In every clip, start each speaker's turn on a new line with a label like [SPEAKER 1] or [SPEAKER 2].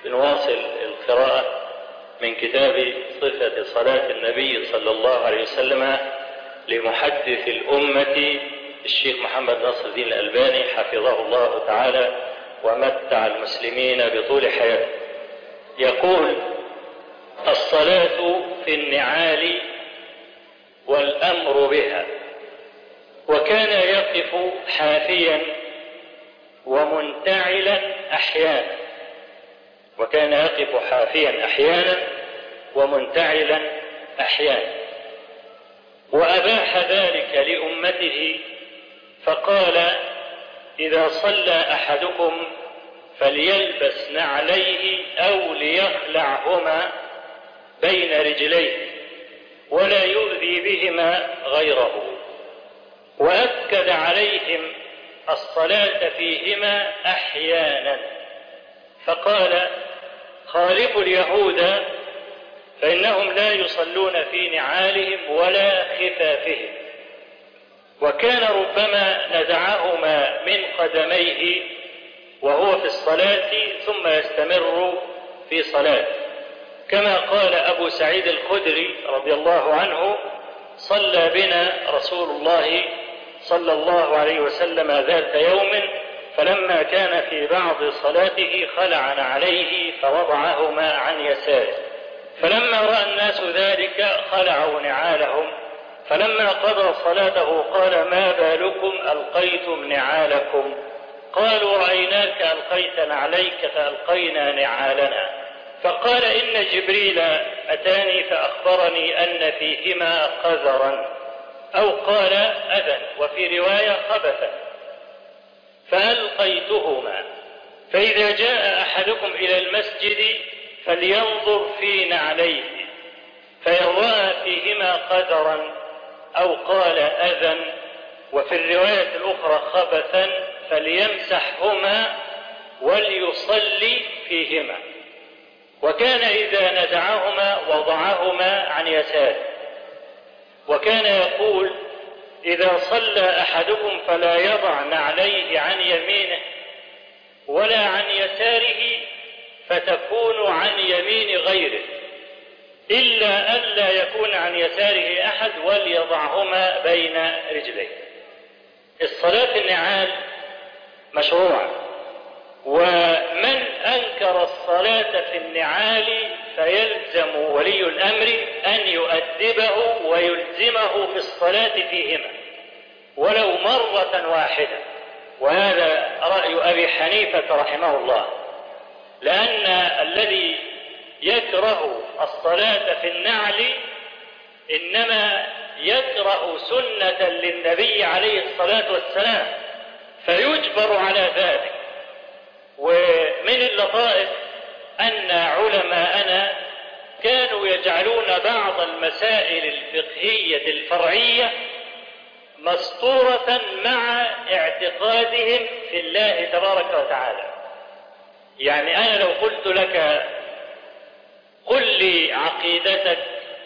[SPEAKER 1] بنواصل القراءة من كتاب صفة صلاة النبي صلى الله عليه وسلم لمحدث الأمة الشيخ محمد ناصر الدين الألباني حفظه الله تعالى ومتع المسلمين بطول حياته يقول الصلاة في النعال والأمر بها وكان يقف حافيا ومنتعلا أحيانا وكان يقف حافيا أحيانا ومنتعلا أحيانا وأباح ذلك لأمته فقال إذا صلى أحدكم فليلبس نعليه أو ليخلعهما بين رجليه ولا يؤذي بهما غيره وأكد عليهم الصلاة فيهما أحيانا فقال خالفوا اليهود فإنهم لا يصلون في نعالهم ولا خفافهم وكان ربما نزعهما من قدميه وهو في الصلاة ثم يستمر في صلاته كما قال أبو سعيد الخدري رضي الله عنه صلى بنا رسول الله صلى الله عليه وسلم ذات يوم فلما كان في بعض صلاته خلعن عليه فوضعهما عن يساره فلما رأى الناس ذلك خلعوا نعالهم فلما قضى صلاته قال ما بالكم ألقيتم نعالكم قالوا رأيناك ألقيت نعليك فألقينا نعالنا فقال إن جبريل أتاني فأخبرني أن فيهما قذرا أو قال أذى وفي رواية خبثا فألقيتهما فإذا جاء أحدكم إلى المسجد فلينظر في نعليه فإن رأى فيهما قذرا أو قال أذى وفي الرواية الأخرى خبثا فليمسحهما وليصلي فيهما وكان إذا نزعهما وضعهما عن يساره وكان يقول إذا صلى أحدكم فلا يضع نعليه عن يمينه ولا عن يساره فتكون عن يمين غيره إلا أن لا يكون عن يساره أحد وليضعهما بين رجليه الصلاة النعال مشروعة ومن أنكر الصلاة في النعال فيلزم ولي الأمر أن يؤدبه ويلزمه في الصلاة فيهما ولو مرة واحدة وهذا رأي أبي حنيفة رحمه الله لأن الذي يكره الصلاة في النعل إنما يكره سنة للنبي عليه الصلاة والسلام فيجبر على ذلك ومن اللطائف أن علماءنا كانوا يجعلون بعض المسائل الفقهية الفرعية مسطورة مع اعتقادهم في الله تبارك وتعالى يعني أنا لو قلت لك قل لي عقيدتك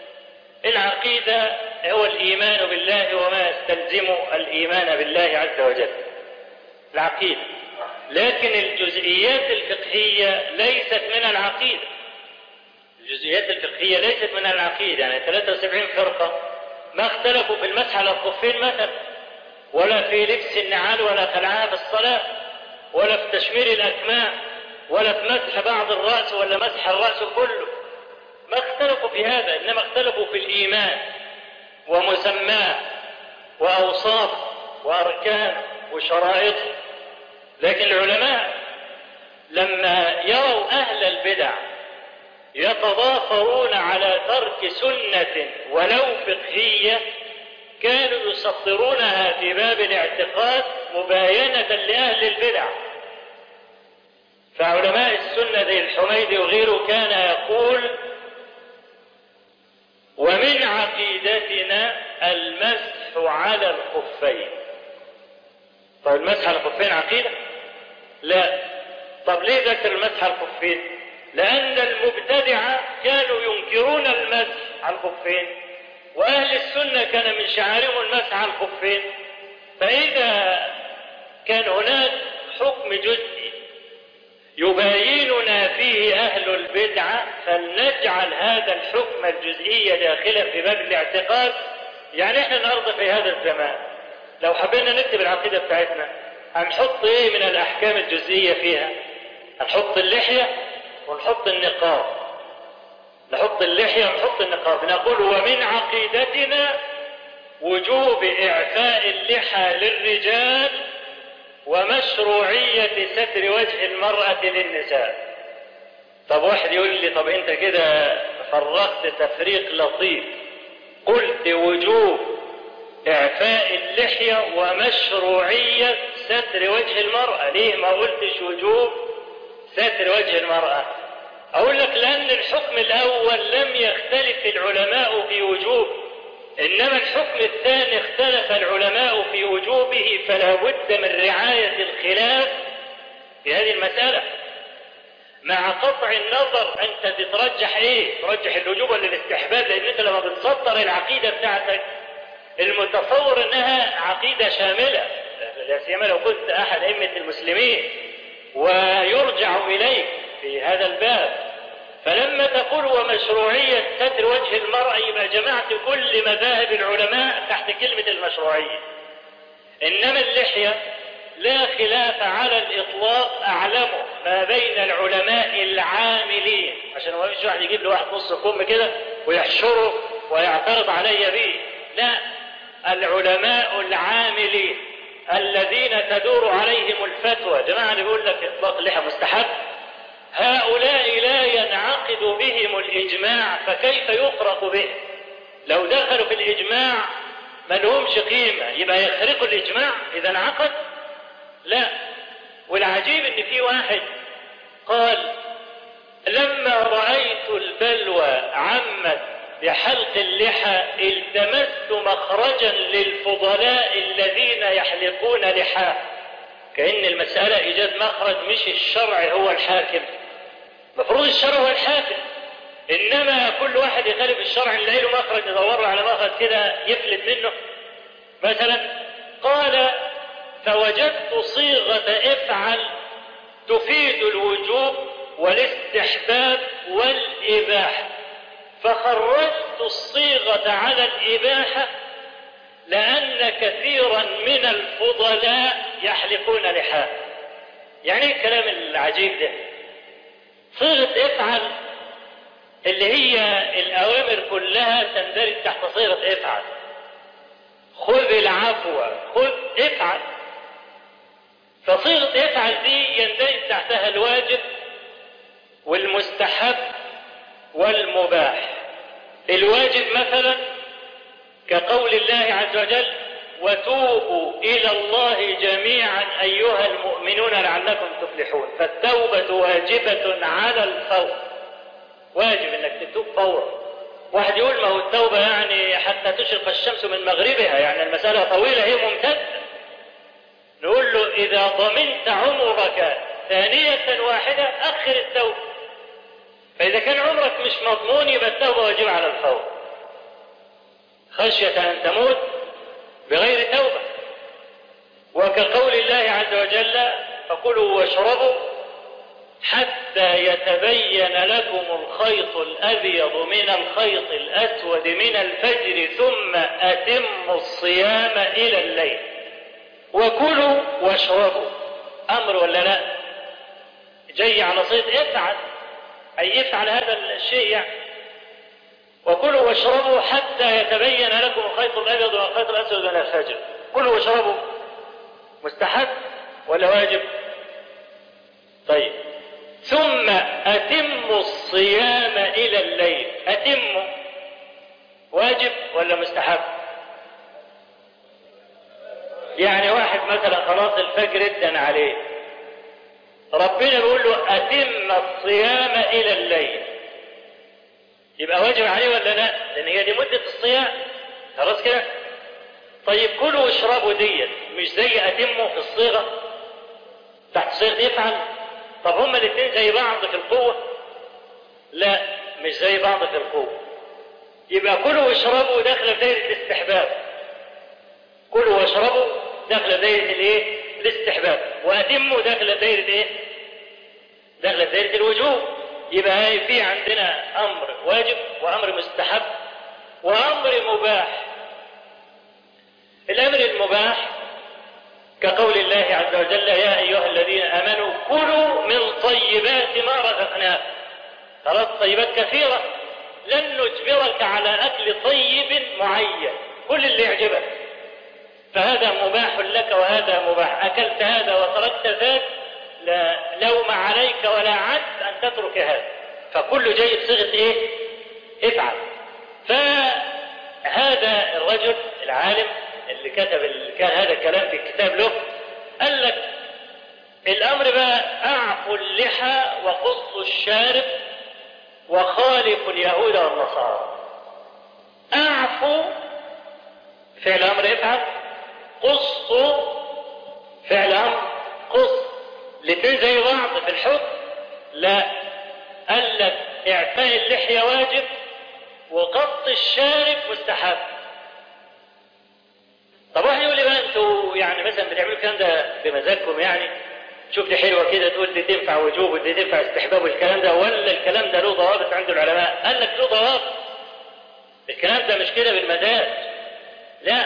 [SPEAKER 1] العقيدة هو الإيمان بالله وما يستلزم الإيمان بالله عز وجل العقيدة لكن الجزئيات الفقهية ليست من العقيدة الجزئيات الفقهية ليست من العقيدة يعني 73 فرقة ما اختلفوا في المسح على الخفين مثلا ولا في لبس النعال ولا خلعها في الصلاة ولا في تشمير الأكمام ولا في مسح بعض الرأس ولا مسح الرأس كله ما اختلفوا في هذا إنما اختلفوا في الإيمان ومسماه وأوصاف وأركان وشرائط لكن العلماء لما يروا أهل البدع يتضافرون على ترك سنة ولو فقهية كانوا يسطرونها في باب الاعتقاد مباينة لأهل البدع فعلماء السنة زي الحميدي وغيره كان يقول ومن عقيدتنا المسح على الخفين طيب المسح على الخفين عقيدة لا طب ليه ذكر المسح على الخفين لأن المبتدعة كانوا ينكرون المسح على الخفين وأهل السنة كان من شعارهم المسح على الخفين فإذا كان هناك حكم جزئي يبايننا فيه أهل البدعة فلنجعل هذا الحكم الجزئي داخلا في باب الاعتقاد يعني احنا النهارده في هذا الزمان لو حبينا نكتب العقيدة بتاعتنا هنحط ايه من الأحكام الجزئية فيها هنحط اللحية ونحط النقاب نحط اللحية ونحط النقاب نقول ومن عقيدتنا وجوب إعفاء اللحى للرجال ومشروعية ستر وجه المرأة للنساء طب واحد يقول لي طب انت كده فرقت تفريق لطيف قلت وجوب إعفاء اللحية ومشروعية ستر وجه المرأة ليه ما قلتش وجوب ستر وجه المرأة أقول لك لأن الحكم الأول لم يختلف العلماء في وجوب إنما الحكم الثاني اختلف العلماء في وجوبه فلا بد من رعاية الخلاف في هذه المسألة مع قطع النظر أنت بترجح إيه؟ ترجح الوجوب ولا الاستحباب لأن أنت لما بتسطر العقيدة بتاعتك المتصور إنها عقيدة شاملة لا سيما لو كنت أحد أئمة المسلمين ويرجع إليك في هذا الباب فلما تقول ومشروعية ستر وجه المرأة يبقى جمعت كل مذاهب العلماء تحت كلمة المشروعية إنما اللحية لا خلاف على الإطلاق أعلمه ما بين العلماء العاملين عشان ما فيش واحد يجيب له واحد نص كم كده ويحشره ويعترض علي به لا العلماء العاملين الذين تدور عليهم الفتوى جماعة اللي بيقول لك إطلاق اللحى مستحب هؤلاء لا ينعقد بهم الإجماع فكيف يخرق به لو دخلوا في الإجماع ما لهمش قيمة يبقى يخرقوا الإجماع إذا انعقد لا والعجيب ان في واحد قال لما رأيت البلوى عمت بحلق اللحى التمست مخرجا للفضلاء الذين يحلقون لحاه كأن المسألة إيجاد مخرج مش الشرع هو الحاكم مفروض الشرع هو الحاكم إنما كل واحد يخالف الشرع اللي له مخرج يدور على مخرج كده يفلت منه مثلا قال فوجدت صيغة افعل تفيد الوجوب والاستحباب والإباحة فخرجت الصيغة على الإباحة لأن كثيرا من الفضلاء يحلقون لحاء يعني ايه الكلام العجيب ده صيغة افعل اللي هي الأوامر كلها تندرج تحت صيغة افعل خذ العفو خذ افعل فصيغة افعل دي يندرج تحتها الواجب والمستحب والمباح الواجب مثلا كقول الله عز وجل وتوبوا إلى الله جميعا أيها المؤمنون لعلكم تفلحون فالتوبة واجبة على الفور واجب انك تتوب فورا واحد يقول ما هو التوبة يعني حتى تشرق الشمس من مغربها يعني المسألة طويلة هي ممتدة نقول له إذا ضمنت عمرك ثانية واحدة أخر التوبة فإذا كان عمرك مش مضمون يبقى التوبة واجبة على الفور خشية أن تموت بغير توبة وكقول الله عز وجل فكلوا واشربوا حتى يتبين لكم الخيط الأبيض من الخيط الأسود من الفجر ثم أتموا الصيام إلى الليل وكلوا واشربوا أمر ولا لا جاي على صيد افعل أي افعل هذا الشيء يعني وكلوا واشربوا حتى يتبين لكم الخيط الأبيض والخيط الأسود من الفجر كلوا واشربوا مستحب ولا واجب طيب ثم أتموا الصيام إلى الليل أتموا واجب ولا مستحب يعني واحد مثلا خلاص الفجر ادن عليه ربنا بيقول له أتم الصيام إلى الليل يبقى واجب عليه ولا لا لأن هي دي مدة الصيام خلاص كده طيب كلوا واشربوا ديت مش زي أتموا في الصيغة تحت صيغة يفعل طب هما الاثنين زي بعض في القوة لا مش زي بعض في القوة يبقى كلوا واشربوا داخل في دايرة الاستحباب كلوا واشربوا داخل في دايرة الايه الاستحباب واتموا داخل في دايرة ايه داخله في دائره الوجوب يبقى في عندنا امر واجب وامر مستحب وامر مباح الامر المباح كقول الله عز وجل يا ايها الذين امنوا كلوا من طيبات ما رزقناكم خلاص طيبات كثيره لن نجبرك على اكل طيب معين كل اللي يعجبك فهذا مباح لك وهذا مباح اكلت هذا وتركت ذاك لا لوم عليك ولا عجز ان تترك هذا فكل جيد صيغه ايه افعل فهذا الرجل العالم اللي كتب اللي كان هذا الكلام في الكتاب له قال لك الامر بقى اعفوا اللحى وقصوا الشارب وخالفوا اليهود والنصارى اعفوا فعل امر افعل قصوا فعل امر قص الاثنين زي بعض في الحكم لا قال لك اعفاء اللحيه واجب وقط الشارب مستحب طب واحد يقول لي بقى انتوا يعني مثلا بتعملوا الكلام ده بمزاجكم يعني شوف دي حلوه كده تقول دي تنفع وجوب ودي تنفع استحباب والكلام ده ولا الكلام ده له ضوابط عند العلماء قال لك له ضوابط الكلام ده مش كده بالمزاج لا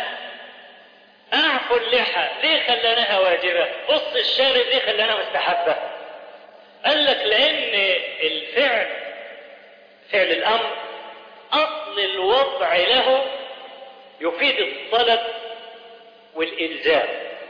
[SPEAKER 1] اعفوا اللحى ليه خلاناها واجبه قص الشارب ليه خلاناها مستحبه قال لك لان الفعل فعل الامر اصل الوضع له يفيد الطلب والالزام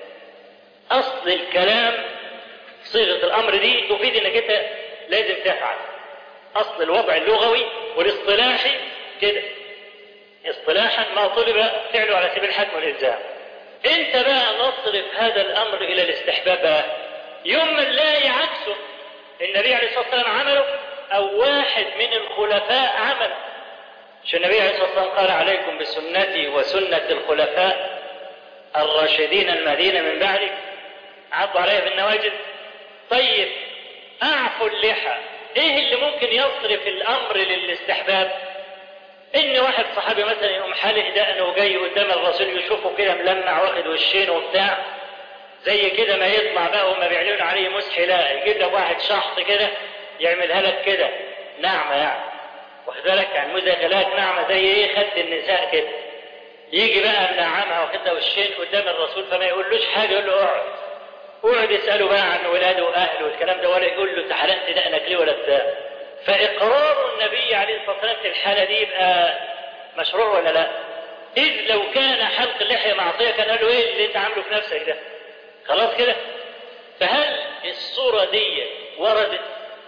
[SPEAKER 1] اصل الكلام صيغه الامر دي تفيد انك انت لازم تفعل اصل الوضع اللغوي والاصطلاحي كده اصطلاحا ما طلب فعله على سبيل الحتم والالزام انت بقى نصرف هذا الامر الى الاستحباب بقى يوم من لا عكسه النبي عليه الصلاه والسلام عمله او واحد من الخلفاء عمله مش النبي عليه الصلاه والسلام قال عليكم بسنتي وسنه الخلفاء الراشدين المهديين من بعدي عضوا عليها بالنواجذ طيب اعفوا اللحى ايه اللي ممكن يصرف الامر للاستحباب ان واحد صحابي مثلا يقوم حالق دقنه وجاي قدام الرسول يشوفه كده ملمع واخد وشين وبتاع زي كده ما يطلع بقى وما بيعلنون عليه مسحي لا يجيب لك واحد شخص كده يعملها لك كده نعمه يعني واخد بالك يعني مزغلات نعمه زي ايه خد النساء كده يجي بقى منعمها واخدها وشين قدام الرسول فما يقولوش حاجه يقول له اقعد اقعد يساله بقى عن ولاده واهله والكلام ده ولا يقول له انت حلقت دقنك ليه ولا بتاع فاقرار النبي عليه الصلاه والسلام في الحاله دي يبقى مشروع ولا لا؟ اذ لو كان حلق اللحيه معصيه كان قال له ايه اللي انت عامله في نفسك ده؟ خلاص كده؟ فهل الصوره دي وردت؟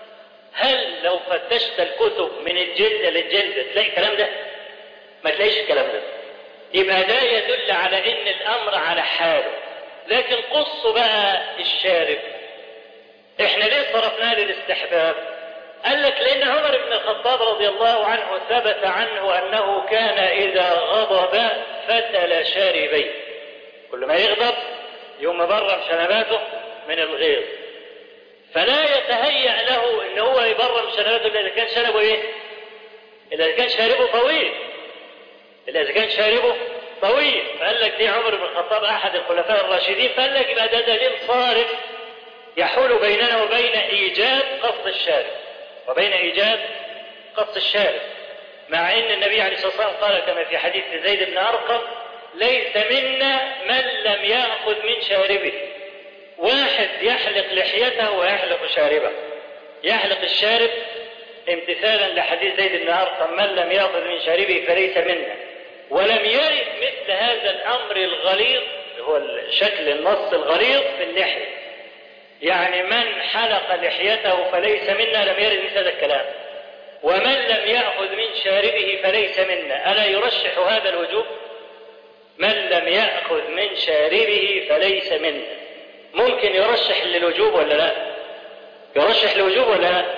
[SPEAKER 1] هل لو فتشت الكتب من الجلد للجلد تلاقي الكلام ده؟ ما تلاقيش الكلام ده. يبقى ده يدل على ان الامر على حاله. لكن قصوا بقى الشارب. احنا ليه صرفناه للاستحباب؟ قال لك لأن عمر بن الخطاب رضي الله عنه ثبت عنه أنه كان إذا غضب فتل شاربيه كل ما يغضب يوم برم شنباته من الغيظ فلا يتهيأ له ان هو يبرم شنباته الا اذا كان شنبه ايه؟ الا اذا كان شاربه طويل الا اذا كان شاربه طويل فقال لك دي عمر بن الخطاب احد الخلفاء الراشدين فقال لك يبقى ده دليل صارف يحول بيننا وبين ايجاب قصد الشارب وبين إيجاب قص الشارب مع أن النبي عليه الصلاة والسلام قال كما في حديث زيد بن أرقم ليس منا من لم يأخذ من شاربه واحد يحلق لحيته ويحلق شاربه يحلق الشارب امتثالا لحديث زيد بن أرقم من لم يأخذ من شاربه فليس منا ولم يرد مثل هذا الأمر الغليظ هو شكل النص الغليظ في اللحية يعني من حلق لحيته فليس منا لم يرد مثل هذا الكلام ومن لم يأخذ من شاربه فليس منا ألا يرشح هذا الوجوب من لم يأخذ من شاربه فليس منا ممكن يرشح للوجوب ولا لا يرشح للوجوب ولا لا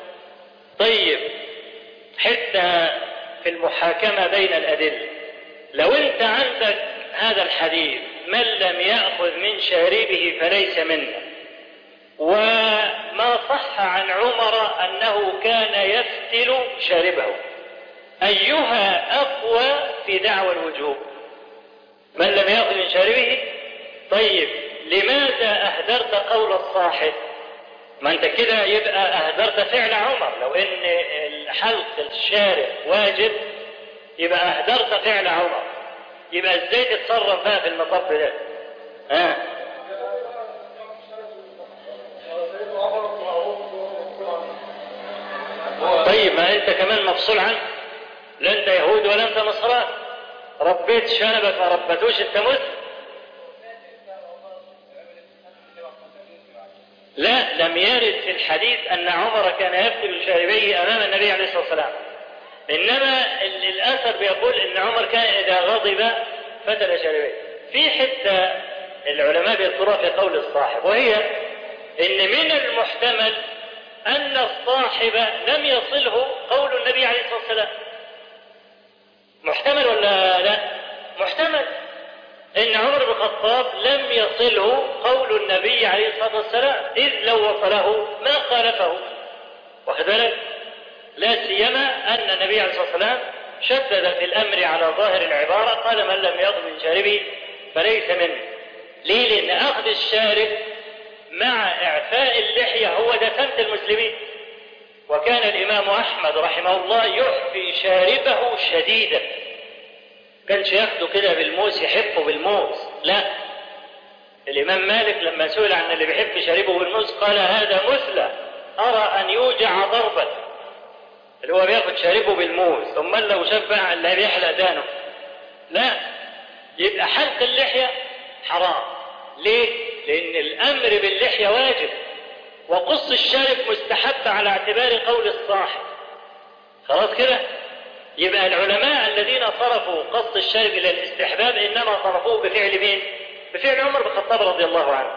[SPEAKER 1] طيب حتى في المحاكمة بين الأدلة لو أنت عندك هذا الحديث من لم يأخذ من شاربه فليس منا وما صح عن عمر أنه كان يفتل شاربه أيها أقوى في دعوى الوجوب من لم يأخذ من شاربه طيب لماذا أهدرت قول الصاحب ما انت كده يبقى اهدرت فعل عمر لو ان حلق الشارع واجب يبقى اهدرت فعل عمر يبقى ازاي تتصرف بقى في المطب ده ها طيب ما انت كمان مفصول عنه لا انت يهود ولا انت نصران ربيت شنبك ما ربتوش انت مسلم لا لم يرد في الحديث ان عمر كان يفتل شاربيه امام النبي عليه الصلاه والسلام انما الاثر بيقول ان عمر كان اذا غضب فتل شاربيه في حته العلماء بيذكروها في قول الصاحب وهي ان من المحتمل ان الصاحب لم يصله قول النبي عليه الصلاه والسلام محتمل ولا لا محتمل ان عمر بن الخطاب لم يصله قول النبي عليه الصلاه والسلام اذ لو وصله ما خالفه واخد بالك لا سيما ان النبي عليه الصلاه والسلام شدد في الامر على ظاهر العباره قال من لم يغض من شاربه فليس منه ليه لان اخذ الشارب مع اعفاء اللحيه هو ده سمت المسلمين وكان الامام احمد رحمه الله يحفي شاربه شديدا كانش ياخده كده بالموس يحبه بالموس لا الامام مالك لما سئل عن اللي بيحب شاربه بالموس قال هذا مثلى ارى ان يوجع ضربا اللي هو بياخد شاربه بالموس امال لو شاف بقى اللي بيحلق دانه لا يبقى حلق اللحيه حرام ليه لان الامر باللحيه واجب وقص الشارب مستحب على اعتبار قول الصاحب خلاص كده يبقى العلماء الذين صرفوا قص الشارب الى الاستحباب انما صرفوه بفعل مين بفعل عمر بن الخطاب رضي الله عنه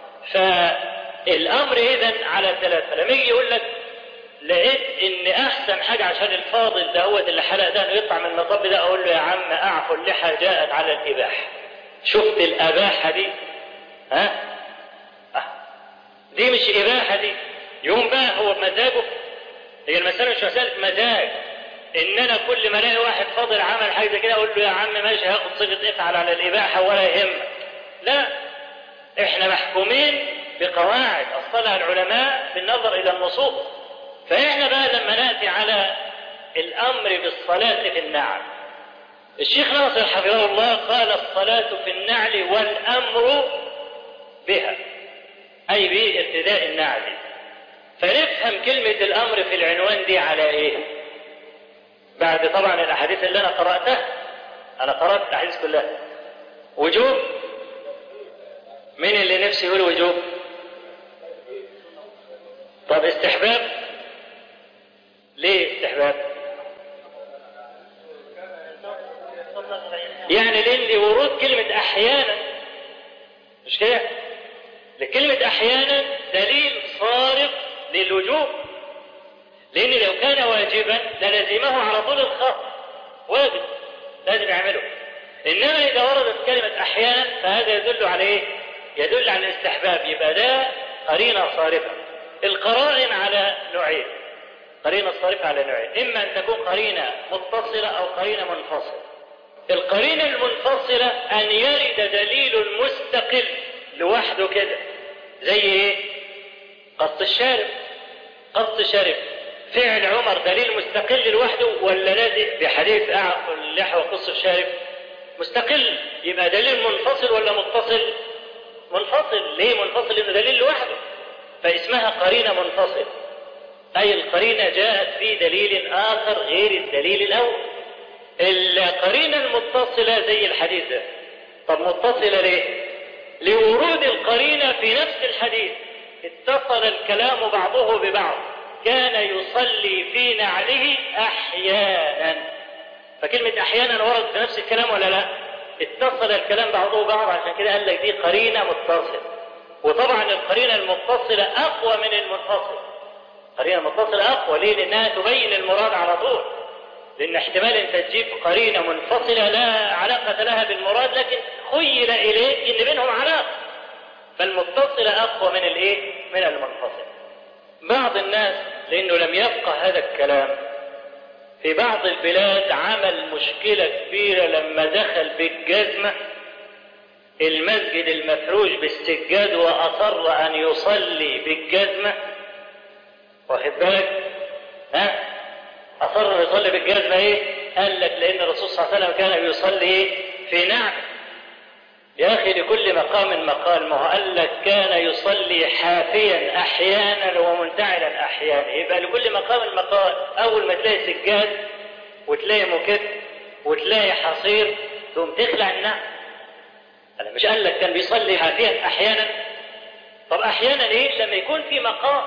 [SPEAKER 1] فالامر اذا على ثلاثه لما يجي يقول لك لقيت ان احسن حاجه عشان الفاضل ده هو اللي حلق ده انه يطلع من المطب ده اقول له يا عم اعفو اللحى جاءت على الاباحه شفت الاباحه دي ها أه. دي مش اباحه دي يوم بقى هو بمزاجه هي المساله مش مساله مزاج ان انا كل ما الاقي واحد فاضل عمل حاجه زي كده اقول له يا عم ماشي هاخد صيغه افعل على الاباحه ولا يهمك لا احنا محكومين بقواعد اصلها العلماء بالنظر الى النصوص فاحنا بقى لما ناتي على الامر بالصلاه في النعل الشيخ ناصر حفظه الله قال الصلاه في النعل والامر بها اي بارتداء النعل فنفهم كلمه الامر في العنوان دي على ايه بعد طبعا الاحاديث اللي انا قراتها انا قرات الاحاديث كلها وجوب مين اللي نفسه يقول وجوب طب استحباب ليه استحباب يعني لان ورود كلمة احيانا مش كده لكلمة احيانا دليل صارف للوجوب لان لو كان واجبا للزمه على طول الخط واجب لازم يعمله انما اذا وردت كلمة احيانا فهذا يدل على ايه يدل على الاستحباب يبقى ده قرينة صارفة القرائن على نوعين قرينة صارفة على نوعين إما أن تكون قرينة متصلة أو قرينة منفصلة القرينة المنفصلة أن يرد دليل مستقل لوحده كده زي إيه؟ قص الشارب قص الشارب فعل عمر دليل مستقل لوحده ولا لازم بحديث أعقل اللحى وقص الشارب مستقل يبقى دليل منفصل ولا متصل منفصل ليه منفصل لأنه دليل لوحده فاسمها قرينة منفصل أي القرينة جاءت في دليل آخر غير الدليل الأول القرينة المتصلة زي الحديث ده طب متصلة ليه لورود القرينة في نفس الحديث اتصل الكلام بعضه ببعض كان يصلي في نعله أحيانا فكلمة أحيانا وردت في نفس الكلام ولا لا اتصل الكلام بعضه ببعض عشان كده قال لك دي قرينة متصلة وطبعا القرينة المتصلة أقوى من المنفصل قرينة متصلة أقوى ليه؟ لأنها تبين المراد على طول لأن احتمال أنت تجيب قرينة منفصلة لا علاقة لها بالمراد لكن خيل إليك إن بينهم علاقة فالمتصلة أقوى من الإيه؟ من المنفصل بعض الناس لأنه لم يبقى هذا الكلام في بعض البلاد عمل مشكلة كبيرة لما دخل بالجزمة المسجد المفروش بالسجاد وأصر أن يصلي بالجزمة واخد بالك ها اصر يصلي بالجزمه ايه قال لك لان الرسول صلى الله عليه وسلم كان بيصلي في نعم يا اخي لكل مقام مقال ما هو قال لك كان يصلي حافيا احيانا ومنتعلا احيانا يبقى لكل مقام مقال اول ما تلاقي سجاد وتلاقي مكت وتلاقي حصير تقوم تخلع النعم انا مش قال لك كان بيصلي حافيا احيانا طب احيانا ايه لما يكون في مقام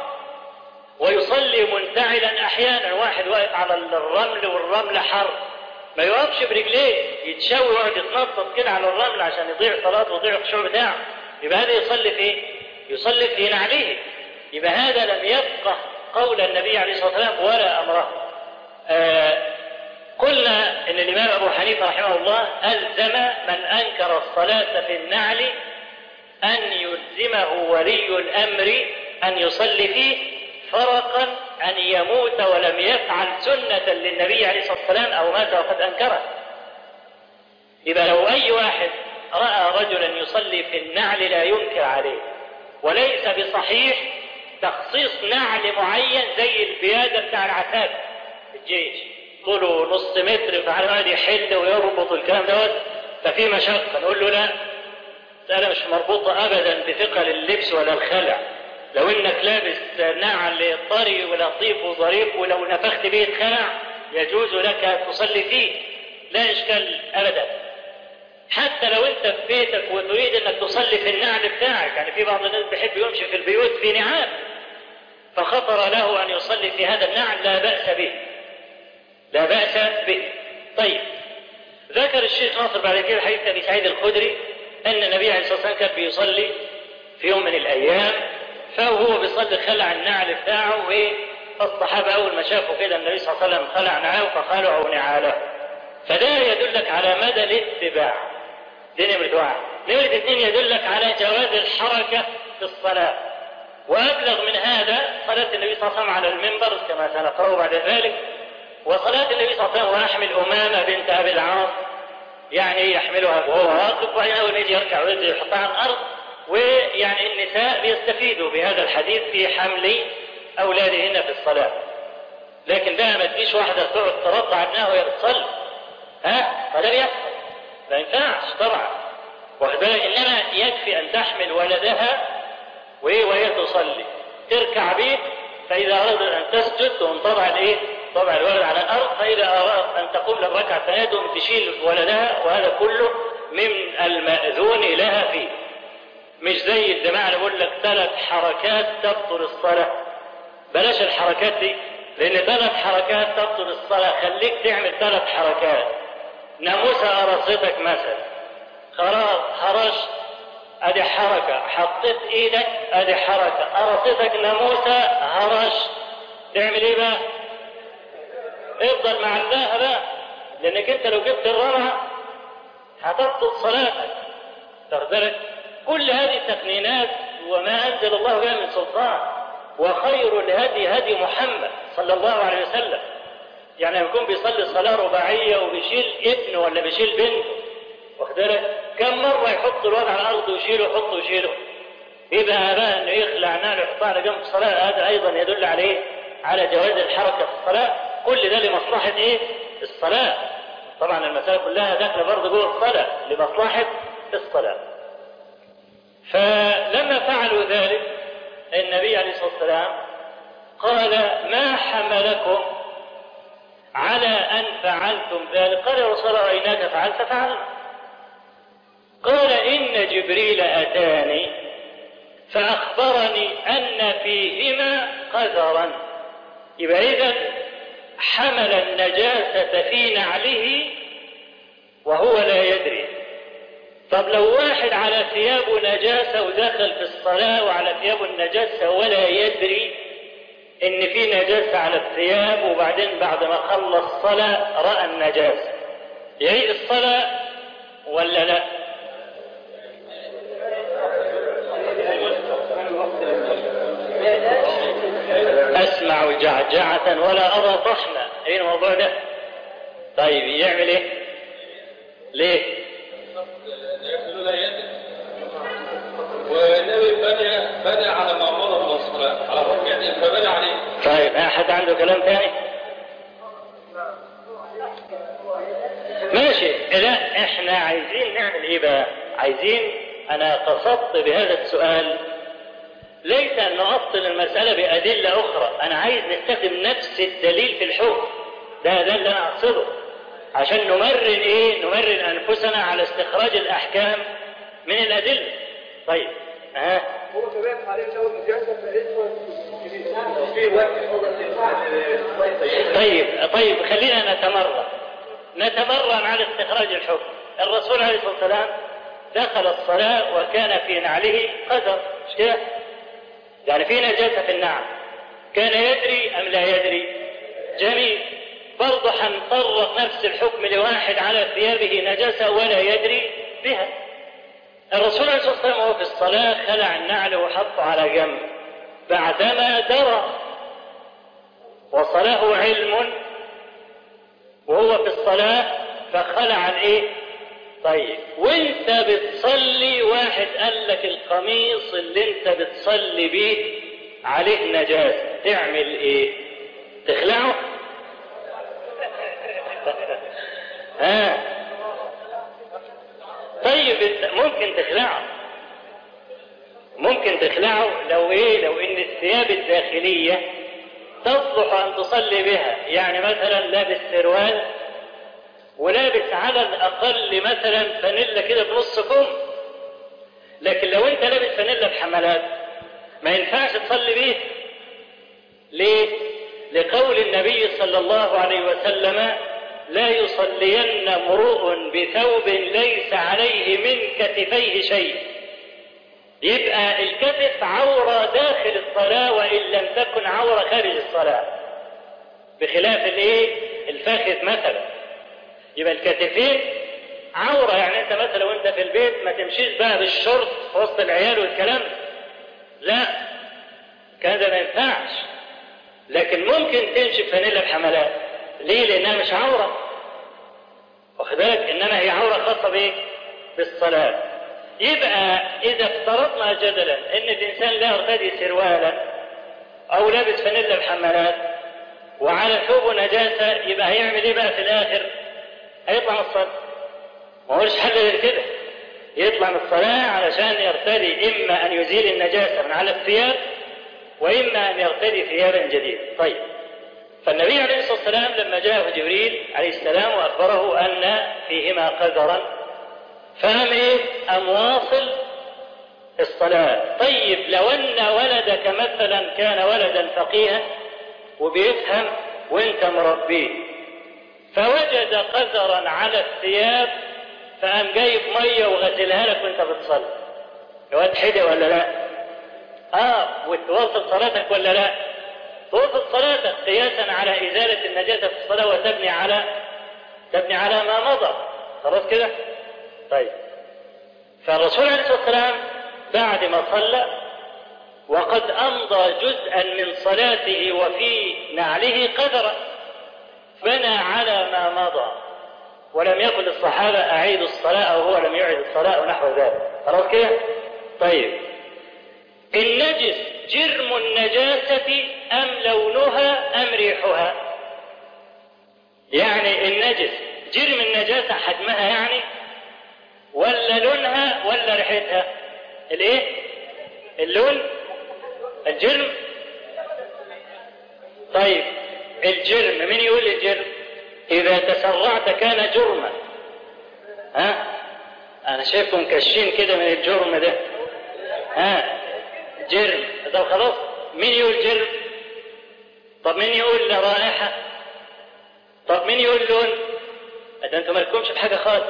[SPEAKER 1] ويصلي منتعلا احيانا واحد واقف على الرمل والرمل حر ما يقفش برجليه يتشوي ويقعد يتنطط كده على الرمل عشان يضيع صلاته ويضيع الخشوع بتاعه يبقى هذا يصلي في ايه؟ يصلي في نعليه يبقى هذا لم يفقه قول النبي عليه الصلاه والسلام ولا امره آه قلنا ان الامام ابو حنيفه رحمه الله الزم من انكر الصلاه في النعل ان يلزمه ولي الامر ان يصلي فيه فرقا أن يموت ولم يفعل سنة للنبي عليه الصلاة والسلام أو مات وقد أنكره يبقى لو أي واحد رأى رجلا يصلي في النعل لا ينكر عليه وليس بصحيح تخصيص نعل معين زي البيادة بتاع العتاد في الجيش طوله نص متر فعلى ما يحل ويربط الكلام دوت ففي مشقة نقول له لا مسألة مش مربوطة أبدا بثقل اللبس ولا الخلع لو انك لابس نعل طري ولطيف وظريف ولو نفخت به الخلع يجوز لك ان تصلي فيه لا اشكال ابدا حتى لو انت في بيتك وتريد انك تصلي في النعل بتاعك يعني في بعض الناس بيحب يمشي في البيوت في نعال فخطر له ان يصلي في هذا النعل لا باس به لا باس به طيب ذكر الشيخ ناصر بعد كده حديث ابي سعيد الخدري ان النبي عليه الصلاه والسلام كان بيصلي في يوم من الايام فهو بيصلي خلع النعل بتاعه وايه فالصحابه اول ما شافوا كده النبي صلى الله عليه وسلم خلع نعله فخلعوا نعاله فده يدلك على مدى الاتباع دي نمرة واحد نمرة اثنين يدلك على جواز الحركة في الصلاة وأبلغ من هذا صلاة النبي صلى الله عليه وسلم على المنبر كما سنقرأه بعد ذلك وصلاة النبي صلى الله عليه وسلم ويحمل أمامة بنت أبي العاص يعني يحملها وهو واقف وبعدين أول ما يجي يركع ويجي يحطها على الأرض ويعني النساء بيستفيدوا بهذا الحديث في حمل أولادهن في الصلاة لكن بقى ما تجيش واحدة تقعد ترضع ابنها وهي بتصلي ها فده بيحصل ما ينفعش طبعا واخد بالك انما يكفي ان تحمل ولدها وايه وهي تصلي تركع به فاذا ارادت ان تسجد تقوم تضع الايه؟ تضع الولد على الارض فاذا ارادت ان تقوم للركعه الثانيه تقوم تشيل ولدها وهذا كله من الماذون لها فيه مش زي الجماعه اللي بيقول لك ثلاث حركات تبطل الصلاه بلاش الحركات دي لان ثلاث حركات تبطل الصلاه خليك تعمل ثلاث حركات ناموسة قرصتك مثلا خلاص هرشت ادي حركة حطيت ايدك ادي حركة قرصتك ناموسة هرشت تعمل ايه بقى افضل معلقها بقى لانك انت لو جبت الرمعة هتبطل صلاتك تاخد بالك كل هذه التقنينات وما انزل الله بها من سلطان وخير الهدي هدي محمد صلى الله عليه وسلم يعني لما يكون بيصلي صلاة رباعية وبيشيل ابن ولا بيشيل بنت واخد بالك كم مرة يحط الواد على الأرض ويشيله يحطه ويشيله يبقى بقى إنه يخلع نعله يحطها على جنب الصلاة هذا أيضا يدل على إيه؟ على جواز الحركة في الصلاة كل ده لمصلحة إيه؟ الصلاة طبعا المسألة كلها داخلة برضه جوه الصلاة لمصلحة الصلاة فلما فعلوا ذلك النبي عليه الصلاة والسلام قال ما حملكم على أن فعلتم ذلك قال يا رسول الله رأيناك فعلت فعلنا قال إن جبريل أتاني فأخبرني أن فيهما قذرا يبقى إذا حمل النجاسة في نعله وهو لا يدري طب لو واحد على ثيابه نجاسة ودخل في الصلاة وعلى ثيابه النجاسة ولا يدري ان في نجاسة على الثياب وبعدين بعد ما خلص صلاة رأى النجاسة يعيد الصلاة ولا لا اسمع جعجعة ولا ارى طحنا ايه الموضوع ده طيب يعمل ايه ليه
[SPEAKER 2] والنبي بنى بنى على معمار المصنع الصلاة خلاص يعني فبنى عليه
[SPEAKER 1] طيب أحد عنده كلام ثاني؟ ماشي لا احنا عايزين نعمل ايه بقى عايزين انا قصدت بهذا السؤال ليس ان نعطل المسألة بأدلة اخرى انا عايز نستخدم نفس الدليل في الحكم ده ده اللي انا اقصده عشان نمرن ايه نمرن انفسنا على استخراج الاحكام من الادلة طيب ها
[SPEAKER 3] هو كمان عليه لو نجاسة فإنه في وقت
[SPEAKER 1] طيب طيب خلينا نتمرن نتمرن على استخراج الحكم الرسول عليه الصلاة والسلام دخل الصلاة وكان في نعله قدر مش كده؟ يعني في نجاسة في النعل كان يدري أم لا يدري جميل برضه هنطرق نفس الحكم لواحد على ثيابه نجاسة ولا يدري بها الرسول عليه الصلاة والسلام وهو في الصلاة خلع النعل وحطه على جنب بعدما درى وصله علم وهو في الصلاة فخلع الايه طيب وانت بتصلي واحد قال لك القميص اللي انت بتصلي بيه عليه نجاسة تعمل ايه تخلعه ها طيب انت ممكن تخلعه ممكن تخلعه لو ايه لو ان الثياب الداخلية تصلح ان تصلي بها يعني مثلا لابس سروال ولابس على الاقل مثلا فانيلا كده بنص كم لكن لو انت لابس فانيلا بحملات ما ينفعش تصلي بيه ليه لقول النبي صلى الله عليه وسلم لا يصلين امرؤ بثوب ليس عليه من كتفيه شيء يبقى الكتف عورة داخل الصلاة وإن لم تكن عورة خارج الصلاة بخلاف الايه الفخذ مثلا يبقى الكتفين عورة يعني انت مثلا وانت في البيت ما تمشيش بقى بالشرط في وسط العيال والكلام لا كان ده ما ينفعش لكن ممكن تمشي بفانيلا بحملات ليه لانها مش عورة واخد بالك انما هي عورة خاصة بايه بالصلاة يبقى اذا افترضنا جدلا ان الانسان لا يرتدي سروالا او لابس فانيلا بحملات وعلى ثوبه نجاسة يبقى هيعمل ايه بقى في الاخر هيطلع من الصلاة ما هوش حل غير كده يطلع من الصلاة علشان يرتدي اما ان يزيل النجاسة من على الثياب واما ان يرتدي ثيابا جديدة طيب فالنبي عليه الصلاة والسلام لما جاءه جبريل عليه السلام واخبره ان فيهما قدرا فهم ايه ام واصل الصلاة طيب لو ان ولدك مثلا كان ولدا فقيها وبيفهم وانت مربيه فوجد قذرا على الثياب فقام جايب ميه وغسلها لك وانت بتصلي الواد حدى ولا لا اه وتواصل صلاتك ولا لا تواصل صلاتك قياسا على ازاله النجاسه في الصلاه وتبني على تبني على ما مضى خلاص كده طيب فالرسول عليه الصلاه والسلام بعد ما صلى وقد امضى جزءا من صلاته وفي نعله قدرا بنى على ما مضى ولم يقل الصحابة أعيدوا الصلاة أو هو لم يعد الصلاة ونحو ذلك خلاص كده؟ طيب النجس جرم النجاسة أم لونها أم ريحها يعني النجس جرم النجاسة حجمها يعني ولا لونها ولا ريحتها الايه اللون الجرم طيب الجرم من يقول الجرم اذا تسرعت كان جرما ها انا شايفكم كشين كده من الجرم ده ها جرم طب خلاص مين يقول جرم طب مين يقول رائحة طب مين يقول لون ده انتم مالكمش في حاجة خالص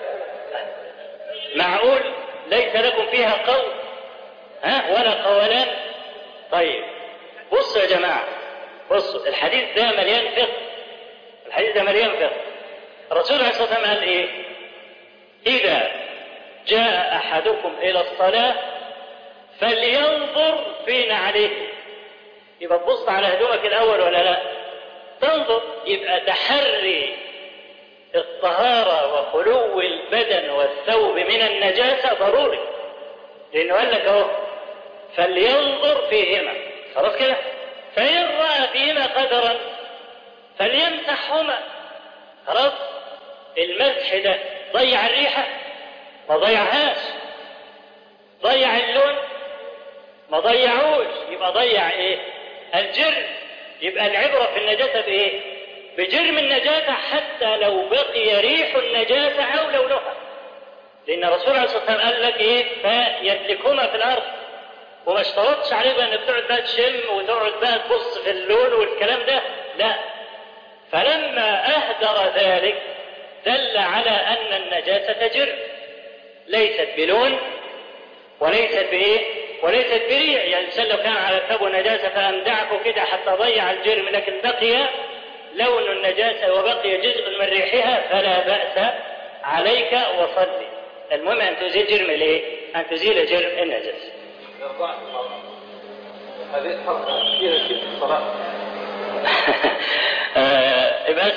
[SPEAKER 1] معقول ليس لكم فيها قول ها ولا قولان طيب بصوا يا جماعة بصوا الحديث ده مليان فقه الحديث ده مليان فقه الرسول عليه الصلاة والسلام قال ايه اذا جاء احدكم الى الصلاة فلينظر في نعله يبقى تبص على هدومك الاول ولا لا تنظر يبقى تحري الطهارة وخلو البدن والثوب من النجاسة ضروري لأنه قال لك أهو فلينظر فيهما خلاص كده فإن رأى فيهما قدرا فليمسحهما خلاص المسح ده ضيع الريحة ما ضيعهاش ضيع اللون ما ضيعوش يبقى ضيع ايه الجرم يبقى العبرة في النجاسة بايه بجرم النجاسة حتى لو بقي ريح النجاسة أو لونها لأن الرسول عليه الصلاة والسلام قال لك إيه فيدلكهما في الأرض وما اشترطش عليه بقى انك تقعد بقى تشم وتقعد بقى تبص في اللون والكلام ده لا فلما اهدر ذلك دل على ان النجاسة جرم ليست بلون وليست بايه وليست بريع يعني الانسان لو كان على ثوبه نجاسة فامدعكه كده حتى ضيع الجرم لكن بقي لون النجاسة وبقي جزء من ريحها فلا بأس عليك وصلي المهم ان تزيل جرم الايه ان تزيل جرم النجاسة
[SPEAKER 2] إرضاع المرأة هذه الحركة فيها شيء في الصلاة
[SPEAKER 1] آه، بس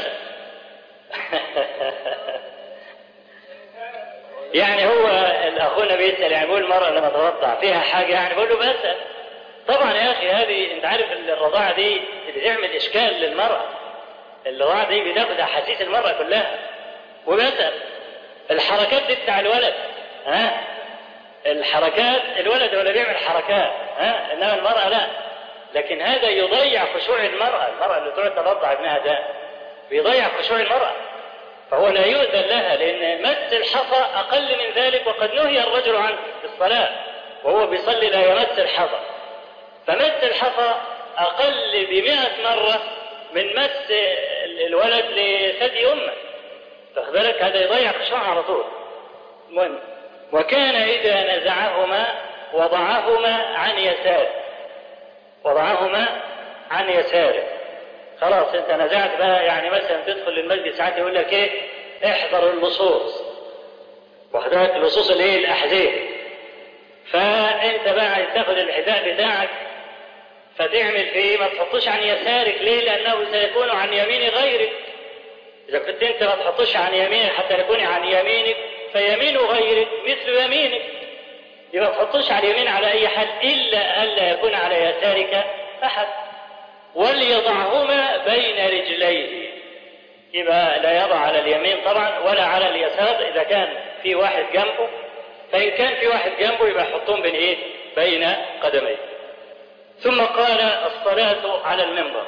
[SPEAKER 1] يعني هو اخونا بيسال يعني بيقول المراه لما ترضع فيها حاجه يعني بقول له بسال طبعا يا اخي هذه انت عارف الرضاعه دي بتعمل اشكال للمراه الرضاعه دي بتاخد احاسيس المراه كلها وبسال الحركات دي بتاع الولد ها الحركات الولد ولا بيعمل حركات ها انما المراه لا لكن هذا يضيع خشوع المراه المراه اللي تقعد ترضع ابنها ده بيضيع خشوع المراه فهو لا يؤذن لها لان مس الحصى اقل من ذلك وقد نهي الرجل عنه في الصلاه وهو بيصلي لا يمس الحصى فمس الحصى اقل بمئة مره من مس الولد لثدي امه فاخد بالك هذا يضيع خشوع على طول المهم وكان إذا نزعهما وضعهما عن يساره وضعهما عن يساره خلاص انت نزعت بقى يعني مثلا تدخل للمسجد ساعات يقول لك ايه احضر اللصوص وحضرتك اللصوص اللي هي الاحذيه فانت بقى عايز تاخد الحذاء بتاعك فتعمل في ايه ما تحطوش عن يسارك ليه لانه سيكون عن يمين غيرك اذا كنت انت ما تحطوش عن يمينك حتى يكون عن يمينك فيمين غيرك مثل يمينك يبقى ما تحطوش على اليمين على اي حال الا الا يكون على يسارك احد وليضعهما بين رجليه يبقى لا يضع على اليمين طبعا ولا على اليسار اذا كان في واحد جنبه فان كان في واحد جنبه يبقى يحطهم بين ايه بين قدميه ثم قال الصلاه على المنبر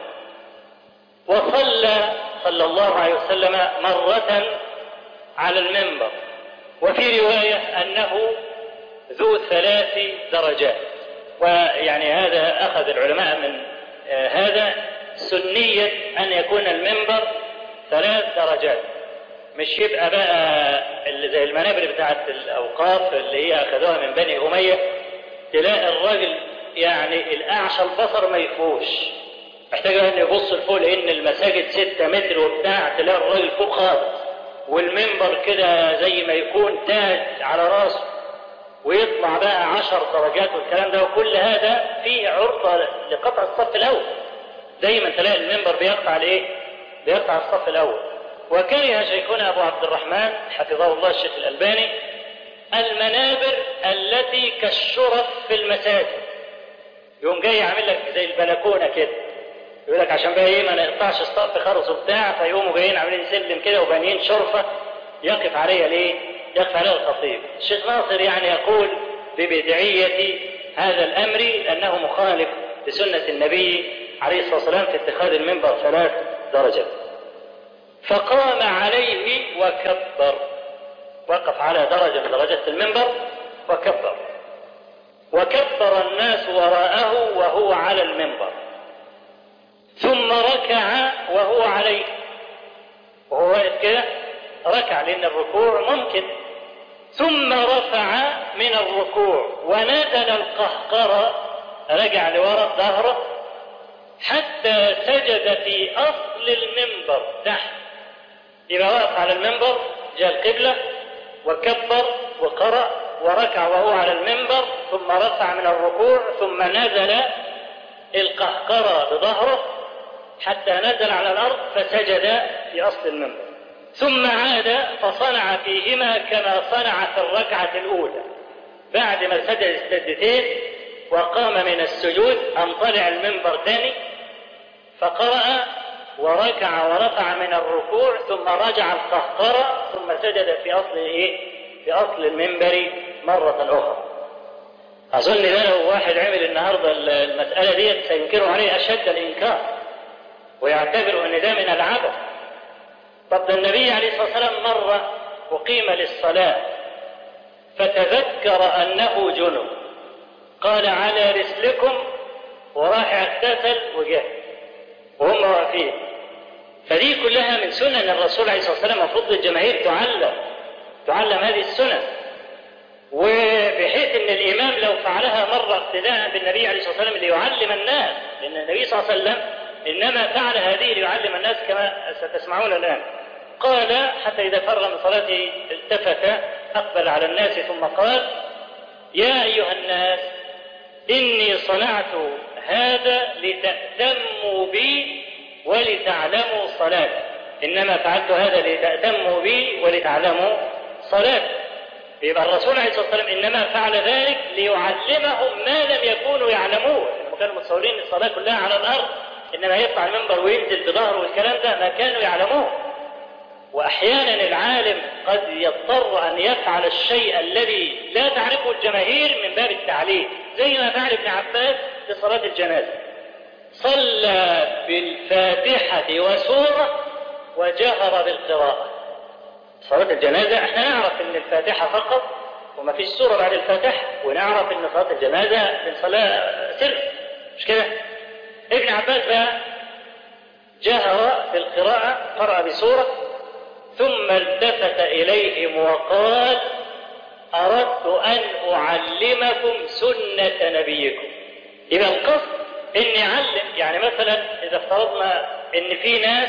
[SPEAKER 1] وصلى صلى الله عليه وسلم مره على المنبر وفي رواية أنه ذو ثلاث درجات ويعني هذا أخذ العلماء من آه هذا سنية أن يكون المنبر ثلاث درجات مش يبقى بقى اللي زي المنابر بتاعت الأوقاف اللي هي أخذوها من بني أمية تلاقي الراجل يعني الأعشى البصر ما يفوش محتاج أن يبص لفوق لأن المساجد ستة متر وبتاع تلاقي الراجل فوق خالص والمنبر كده زي ما يكون تاج على راسه ويطلع بقى عشر درجات والكلام ده وكل هذا فيه عرضة لقطع الصف الأول دايما تلاقي المنبر بيقطع الايه؟ بيقطع الصف الأول وكره شيخنا أبو عبد الرحمن حفظه الله الشيخ الألباني المنابر التي كالشرف في المساجد يقوم جاي عامل لك زي البلكونة كده يقول لك عشان بقى ايه ما نقطعش الصف خرز وبتاع فيقوموا جايين عاملين سلم كده وبانيين شرفه يقف عليها ليه؟ يقف عليها الخطيب. الشيخ ناصر يعني يقول ببدعيه هذا الامر انه مخالف لسنه النبي عليه الصلاه والسلام في اتخاذ المنبر ثلاث درجات. فقام عليه وكبر. وقف على درجه من درجات المنبر وكبر. وكبر الناس وراءه وهو على المنبر. ثم ركع وهو عليه وهو واقف كده ركع لأن الركوع ممكن ثم رفع من الركوع ونزل القهقرة رجع لوراء ظهره حتى سجد في أصل المنبر تحت يبقى واقف على المنبر جاء القبلة وكبر وقرأ وركع وهو على المنبر ثم رفع من الركوع ثم نزل القهقرة بظهره حتى نزل على الأرض فسجد في أصل المنبر ثم عاد فصنع فيهما كما صنع في الركعة الأولى بعد ما سجد السجدتين وقام من السجود أن طلع المنبر تاني فقرأ وركع ورفع من الركوع ثم رجع القهقرة ثم سجد في أصل إيه؟ في أصل المنبر مرة أخرى. أظن ده لو واحد عمل النهارده المسألة دي سينكر عليه أشد الإنكار ويعتبر أن ده من العبث. طب ده النبي عليه الصلاة والسلام مرة أقيم للصلاة فتذكر أنه جنب قال على رسلكم وراح اغتسل وجه وهم واقفين فدي كلها من سنن الرسول عليه الصلاه والسلام المفروض الجماهير تعلم تعلم هذه السنن وبحيث ان الامام لو فعلها مره اقتداء بالنبي عليه الصلاه والسلام ليعلم الناس لان النبي صلى الله عليه وسلم انما فعل هذه ليعلم الناس كما ستسمعون الان قال حتى اذا فرغ من صلاته التفت اقبل على الناس ثم قال يا ايها الناس اني صنعت هذا لتأتموا بي ولتعلموا صلاتي إنما فعلت هذا لتأتموا بي ولتعلموا صلاتي يبقى الرسول عليه الصلاة والسلام إنما فعل ذلك ليعلمهم ما لم يكونوا يعلمون هم كانوا متصورين الصلاة كلها على الأرض إنما يطلع المنبر وينزل بظهره والكلام ده ما كانوا يعلمون وأحيانا العالم قد يضطر أن يفعل الشيء الذي لا تعرفه الجماهير من باب التعليم زي ما فعل ابن عباس في صلاة الجنازة صلى بالفاتحة وسورة وجهر بالقراءة صلاة الجنازة احنا نعرف ان الفاتحة فقط وما فيش سورة بعد الفاتحة ونعرف ان صلاة الجنازة من صلاة سر مش كده ابن عباس بقى جهر بالقراءة قرأ بسورة ثم التفت إليهم وقال أردت أن أعلمكم سنة نبيكم يبقى القصد إني أعلم يعني مثلا إذا افترضنا إن في ناس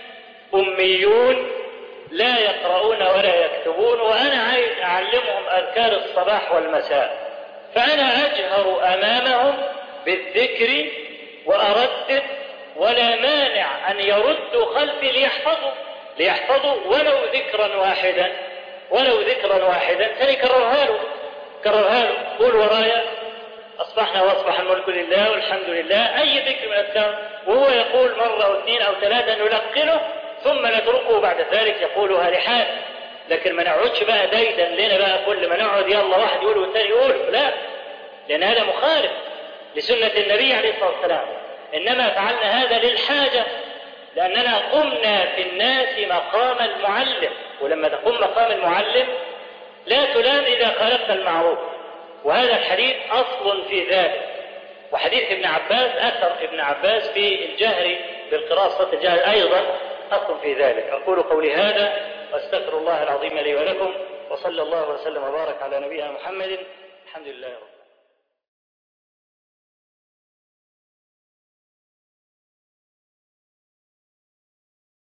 [SPEAKER 1] أميون لا يقرؤون ولا يكتبون وأنا عايز أعلمهم أذكار الصباح والمساء فأنا أجهر أمامهم بالذكر وأردد ولا مانع أن يردوا خلفي ليحفظوا ليحفظوا ولو ذكرا واحدا ولو ذكرا واحدا سيكررها له كررها له قول ورايا أصبحنا وأصبح الملك لله والحمد لله أي ذكر من الأذكار وهو يقول مرة أو اثنين أو ثلاثة نلقنه ثم نتركه بعد ذلك يقولها لحال لكن ما نقعدش بقى دايدا لنا بقى كل ما نقعد يلا واحد يقول والثاني يقول لا لأن هذا مخالف لسنة النبي عليه الصلاة والسلام إنما فعلنا هذا للحاجة لأننا قمنا في الناس مقام المعلم ولما تقوم مقام المعلم لا تلام إذا خالفت المعروف وهذا الحديث أصل في ذلك وحديث ابن عباس أثر ابن عباس في الجهر بالقراءة صلاة الجهر أيضا أصل في ذلك أقول قولي هذا وأستغفر الله العظيم لي ولكم وصلى الله وسلم وبارك على نبينا محمد الحمد لله رب